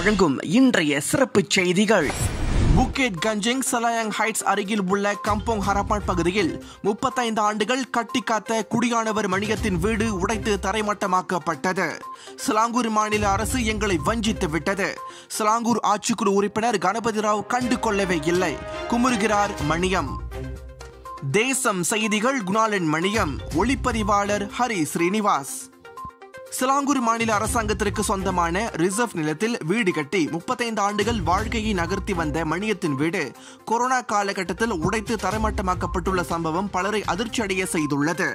வழங்கும் இன்றைய சிறப்பு செய்திகள் புக்கெட் கஞ்சிங் சலாயங் ஹைட்ஸ் அருகில் உள்ள கம்போங் ஹரப்பான் பகுதியில் முப்பத்தைந்து ஆண்டுகள் கட்டி காத்த குடியானவர் மணியத்தின் வீடு உடைத்து தரைமட்டமாக்கப்பட்டது சிலாங்கூர் மாநில அரசு எங்களை வஞ்சித்து விட்டது சிலாங்கூர் ஆட்சிக்குழு உறுப்பினர் கணபதி ராவ் கண்டு கொள்ளவே இல்லை குமுறுகிறார் மணியம் தேசம் செய்திகள் குணாலன் மணியம் ஒளிப்பதிவாளர் ஹரி ஸ்ரீனிவாஸ் சிலாங்கூர் மாநில அரசாங்கத்திற்கு சொந்தமான ரிசர்வ் நிலத்தில் வீடு கட்டி முப்பத்தைந்து ஆண்டுகள் வாழ்க்கையை நகர்த்தி வந்த மணியத்தின் வீடு கொரோனா காலகட்டத்தில் உடைத்து தரமட்டமாக்கப்பட்டுள்ள சம்பவம் பலரை அதிர்ச்சியடைய செய்துள்ளது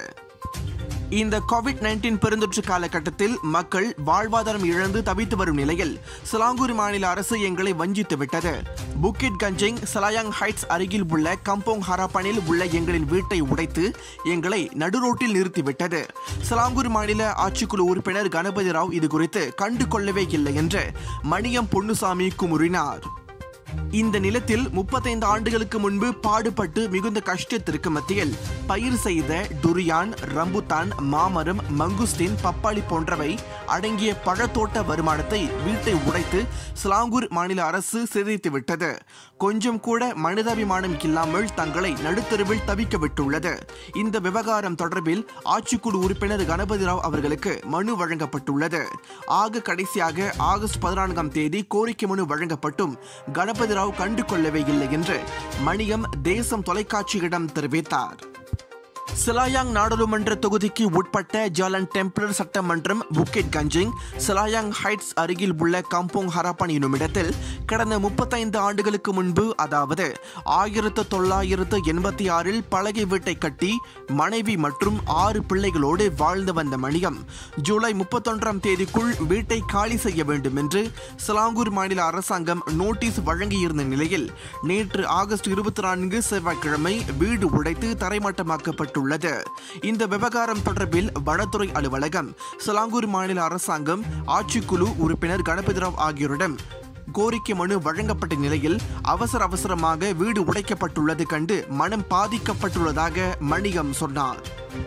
இந்த கோவிட் நைன்டீன் பெருந்தொற்று காலகட்டத்தில் மக்கள் வாழ்வாதாரம் இழந்து தவித்து வரும் நிலையில் சிலாங்கூர் மாநில அரசு எங்களை வஞ்சித்து விட்டது புக்கிட் கஞ்சிங் சலாயாங் ஹைட்ஸ் அருகில் உள்ள கம்போங் ஹராப்பனில் உள்ள எங்களின் வீட்டை உடைத்து எங்களை நடுரோட்டில் நிறுத்திவிட்டது சிலாங்கூர் மாநில ஆட்சிக்குழு உறுப்பினர் கணபதி ராவ் இது குறித்து கண்டு கொள்ளவே இல்லை என்று மணியம் பொன்னுசாமி குமுறினார் இந்த நிலத்தில் முப்பத்தைந்து ஆண்டுகளுக்கு முன்பு பாடுபட்டு மிகுந்த கஷ்டத்திற்கு மத்தியில் பயிர் செய்த டுரியான் ரம்புத்தான் மாமரம் மங்குஸ்டின் பப்பாளி போன்றவை அடங்கிய பழத்தோட்ட வருமானத்தை வீட்டை உடைத்து சிலாங்கூர் மாநில அரசு சிதைத்து விட்டது கொஞ்சம் கூட மனிதாபிமானம் இல்லாமல் தங்களை நடுத்தருவில் தவிக்க விட்டுள்ளது இந்த விவகாரம் தொடர்பில் ஆட்சிக்குழு உறுப்பினர் கணபதி ராவ் அவர்களுக்கு மனு வழங்கப்பட்டுள்ளது ஆக கடைசியாக ஆகஸ்ட் பதினான்காம் தேதி கோரிக்கை மனு வழங்கப்பட்டும் கணபதி ராவ் கண்டு கொள்ளவே இல்லை என்று மணியம் தேசம் தொலைக்காட்சியிடம் தெரிவித்தார் சிலாயாங் நாடாளுமன்ற தொகுதிக்கு உட்பட்ட ஜாலன் டெம்பரர் சட்டமன்றம் புக்கெட் கஞ்சிங் சிலாயாங் ஹைட்ஸ் அருகில் உள்ள கம்போங் ஹராப்பன் எனும் இடத்தில் கடந்த முப்பத்தைந்து ஆண்டுகளுக்கு முன்பு அதாவது ஆயிரத்து தொள்ளாயிரத்து எண்பத்தி ஆறில் பழகை வீட்டை கட்டி மனைவி மற்றும் ஆறு பிள்ளைகளோடு வாழ்ந்து வந்த மணியம் ஜூலை முப்பத்தொன்றாம் தேதிக்குள் வீட்டை காலி செய்ய வேண்டும் என்று சிலாங்கூர் மாநில அரசாங்கம் நோட்டீஸ் வழங்கியிருந்த நிலையில் நேற்று ஆகஸ்ட் இருபத்தி நான்கு செவ்வாய்க்கிழமை வீடு உடைத்து தரைமட்டமாக்கப்பட்டு உள்ளது இந்த விவகாரம் தொடர்பில் வனத்துறை அலுவலகம் சிலாங்கூர் மாநில அரசாங்கம் ஆட்சிக்குழு உறுப்பினர் கணபதி ராவ் ஆகியோரிடம் கோரிக்கை மனு வழங்கப்பட்ட நிலையில் அவசர அவசரமாக வீடு உடைக்கப்பட்டுள்ளது கண்டு மனம் பாதிக்கப்பட்டுள்ளதாக மணியம் சொன்னார்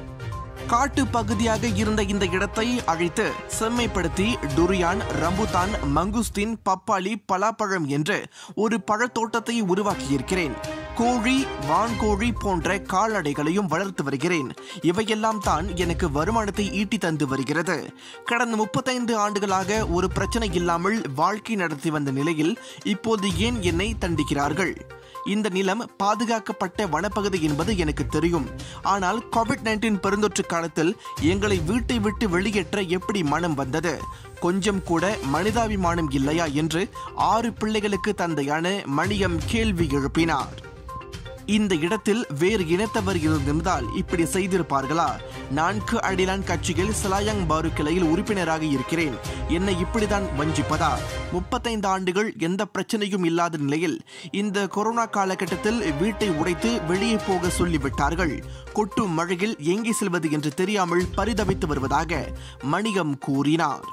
காட்டு பகுதியாக இருந்த இந்த இடத்தை அழித்து செம்மைப்படுத்தி டுரியான் ரம்புதான் மங்குஸ்தின் பப்பாளி பலாப்பழம் என்று ஒரு பழத்தோட்டத்தை உருவாக்கியிருக்கிறேன் கோழி வான்கோழி போன்ற கால்நடைகளையும் வளர்த்து வருகிறேன் இவையெல்லாம் தான் எனக்கு வருமானத்தை ஈட்டி தந்து வருகிறது கடந்த முப்பத்தைந்து ஆண்டுகளாக ஒரு பிரச்சனை இல்லாமல் வாழ்க்கை நடத்தி வந்த நிலையில் இப்போது ஏன் என்னை தண்டிக்கிறார்கள் இந்த நிலம் பாதுகாக்கப்பட்ட வனப்பகுதி என்பது எனக்கு தெரியும் ஆனால் கோவிட் நைன்டீன் பெருந்தொற்று காலத்தில் எங்களை வீட்டை விட்டு வெளியேற்ற எப்படி மனம் வந்தது கொஞ்சம் கூட மனிதாபிமானம் இல்லையா என்று ஆறு பிள்ளைகளுக்கு தந்தையான மணியம் கேள்வி எழுப்பினார் இந்த இடத்தில் வேறு இனத்தவர் இருந்திருந்தால் இப்படி செய்திருப்பார்களா நான்கு அடிலான் கட்சியில் சிலாயாங் பாரு கிளையில் உறுப்பினராக இருக்கிறேன் என்னை இப்படிதான் வஞ்சிப்பதா முப்பத்தைந்து ஆண்டுகள் எந்த பிரச்சனையும் இல்லாத நிலையில் இந்த கொரோனா காலகட்டத்தில் வீட்டை உடைத்து வெளியே போக சொல்லிவிட்டார்கள் கொட்டும் மழையில் எங்கே செல்வது என்று தெரியாமல் பரிதவித்து வருவதாக மணிகம் கூறினார்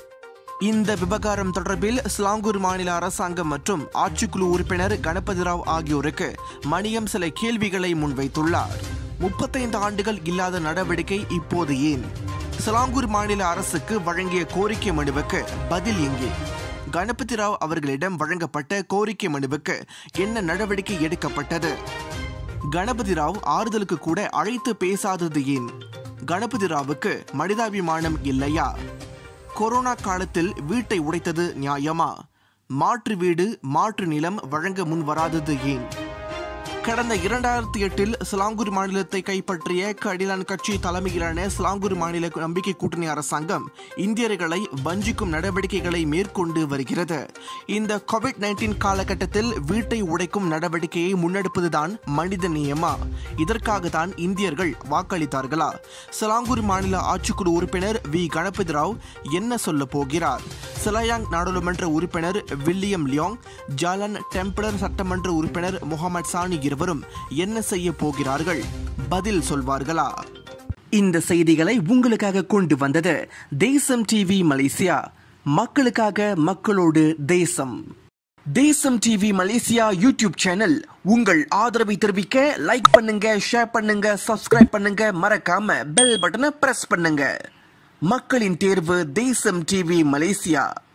இந்த விவகாரம் தொடர்பில் ஸ்லாங்கூர் மாநில அரசாங்கம் மற்றும் ஆட்சிக்குழு உறுப்பினர் கணபதி ராவ் ஆகியோருக்கு மணியம் சில கேள்விகளை முன்வைத்துள்ளார் முப்பத்தைந்து ஆண்டுகள் இல்லாத நடவடிக்கை இப்போது ஏன் சிலாங்கூர் மாநில அரசுக்கு வழங்கிய கோரிக்கை மனுவுக்கு பதில் எங்கே கணபதி ராவ் அவர்களிடம் வழங்கப்பட்ட கோரிக்கை மனுவுக்கு என்ன நடவடிக்கை எடுக்கப்பட்டது கணபதி ராவ் ஆறுதலுக்கு கூட அழைத்து பேசாதது ஏன் கணபதி ராவுக்கு மனிதாபிமானம் இல்லையா கொரோனா காலத்தில் வீட்டை உடைத்தது நியாயமா மாற்று வீடு மாற்று நிலம் வழங்க முன் வராதது ஏன் கடந்த இரண்டாயிரத்தி எட்டில் சிலாங்கூர் மாநிலத்தை கைப்பற்றிய கடிலான் கட்சி தலைமையிலான சிலாங்கூர் மாநில நம்பிக்கை கூட்டணி அரசாங்கம் இந்தியர்களை வஞ்சிக்கும் நடவடிக்கைகளை மேற்கொண்டு வருகிறது இந்த கோவிட் நைன்டீன் காலகட்டத்தில் வீட்டை உடைக்கும் நடவடிக்கையை முன்னெடுப்பதுதான் மனித நியமா இதற்காக தான் இந்தியர்கள் வாக்களித்தார்களா சிலாங்கூர் மாநில ஆட்சிக்குழு உறுப்பினர் வி கணபதி ராவ் என்ன சொல்ல போகிறார் சிலாயாங் நாடாளுமன்ற உறுப்பினர் வில்லியம் லியோங் ஜாலன் டெம்பலர் சட்டமன்ற உறுப்பினர் முகமது சானி இருவரும் என்ன செய்ய போகிறார்கள் பதில் சொல்வார்களா இந்த செய்திகளை உங்களுக்காக கொண்டு வந்தது தேசம் டிவி மலேசியா மக்களுக்காக மக்களோடு தேசம் தேசம் டிவி மலேசியா யூடியூப் சேனல் உங்கள் ஆதரவை தெரிவிக்க லைக் பண்ணுங்க ஷேர் பண்ணுங்க சப்ஸ்கிரைப் பண்ணுங்க மறக்காம பெல் பட்டனை பிரஸ் பண்ணுங்க மக்களின் தேர்வு தேசம் டிவி மலேசியா